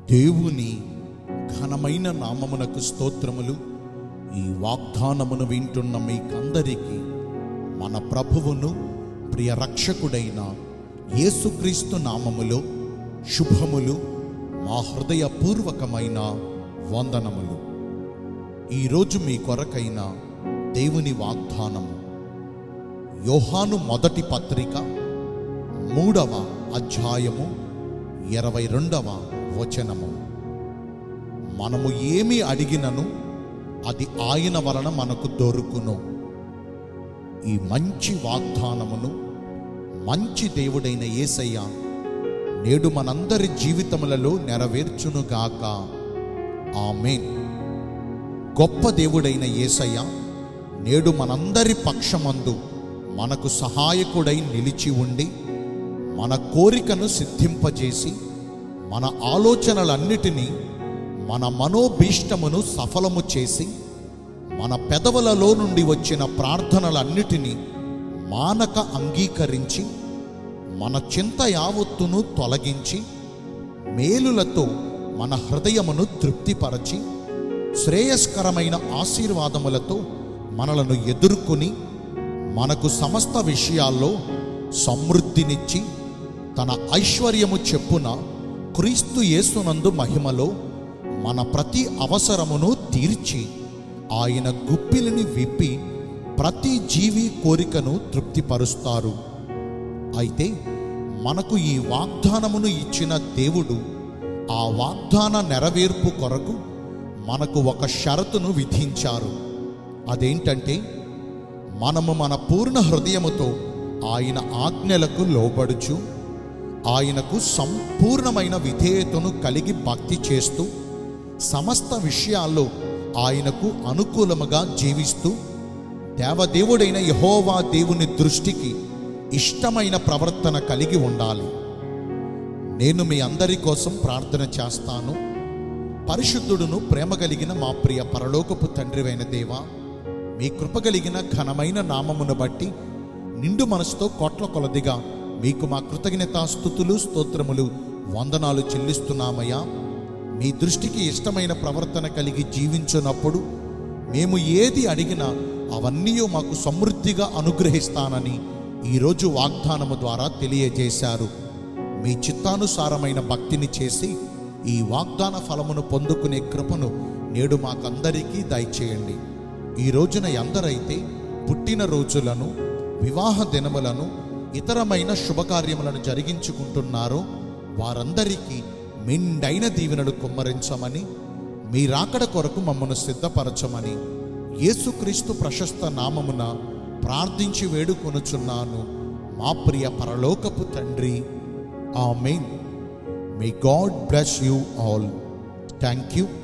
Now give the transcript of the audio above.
దేవుని ఘనమైన నామమునకు స్తోత్రములు ఈ వాగ్దానమును వింటున్న మీకందరికీ మన ప్రభువును ప్రియ రక్షకుడైన యేసుక్రీస్తు నామములో శుభములు మా హృదయపూర్వకమైన వందనములు ఈరోజు మీ కొరకైన దేవుని వాగ్దానము యోహాను మొదటి పత్రిక మూడవ అధ్యాయము ఇరవై రెండవ వచనము మనము ఏమి అడిగినను అది ఆయన వలన మనకు దొరుకును ఈ మంచి వాగ్దానమును మంచి దేవుడైన యేసయ్య నేడు మనందరి జీవితములలో నెరవేర్చునుగాక ఆమేన్ గొప్ప దేవుడైన యేసయ్య నేడు మనందరి పక్షమందు మనకు సహాయకుడై నిలిచి ఉండి మన కోరికను సిద్ధింపజేసి మన ఆలోచనలన్నిటినీ మన మనోభీష్టమును సఫలము చేసి మన పెదవులలో నుండి వచ్చిన ప్రార్థనలన్నిటినీ మానక అంగీకరించి మన చింత యావత్తును తొలగించి మేలులతో మన హృదయమును తృప్తిపరచి శ్రేయస్కరమైన ఆశీర్వాదములతో మనలను ఎదుర్కొని మనకు సమస్త విషయాల్లో సమృద్ధినిచ్చి తన ఐశ్వర్యము చెప్పున క్రీస్తు యేసునందు మహిమలో మన ప్రతి అవసరమును తీర్చి ఆయన గుప్పిలిని విప్పి ప్రతి జీవి కోరికను తృప్తిపరుస్తారు అయితే మనకు ఈ వాగ్దానమును ఇచ్చిన దేవుడు ఆ వాగ్దాన నెరవేర్పు కొరకు మనకు ఒక షరతును విధించారు అదేంటంటే మనము మన పూర్ణ హృదయముతో ఆయన ఆజ్ఞలకు లోబడుచు ఆయనకు సంపూర్ణమైన విధేయతను కలిగి భక్తి చేస్తూ సమస్త విషయాల్లో ఆయనకు అనుకూలముగా జీవిస్తూ దేవదేవుడైన యహోవా దేవుని దృష్టికి ఇష్టమైన ప్రవర్తన కలిగి ఉండాలి నేను మీ అందరి కోసం ప్రార్థన చేస్తాను పరిశుద్ధుడును ప్రేమ కలిగిన మా ప్రియ పరలోకపు తండ్రివైన దేవా మీ కృప కలిగిన ఘనమైన నామమును బట్టి నిండు మనసుతో కోట్ల కొలదిగా మీకు మా కృతజ్ఞతాస్థుతులు స్తోత్రములు వందనాలు చెల్లిస్తున్నామయ్యా మీ దృష్టికి ఇష్టమైన ప్రవర్తన కలిగి జీవించున్నప్పుడు మేము ఏది అడిగినా అవన్నీ మాకు సమృద్ధిగా అనుగ్రహిస్తానని ఈరోజు వాగ్దానము ద్వారా తెలియజేశారు మీ చిత్తానుసారమైన భక్తిని చేసి ఈ వాగ్దాన ఫలమును పొందుకునే కృపను నేడు మాకందరికీ దయచేయండి ఈ రోజున ఎందరైతే పుట్టిన రోజులను వివాహ దినములను ఇతరమైన శుభకార్యములను జరిగించుకుంటున్నారో వారందరికీ మెండైన దీవెనలు కుమ్మరించమని మీ రాకడ కొరకు మమ్మను సిద్ధపరచమని యేసుక్రీస్తు ప్రశస్త నామమున ప్రార్థించి వేడుకొనుచున్నాను మా ప్రియ పరలోకపు తండ్రి amen may God bless you all thank you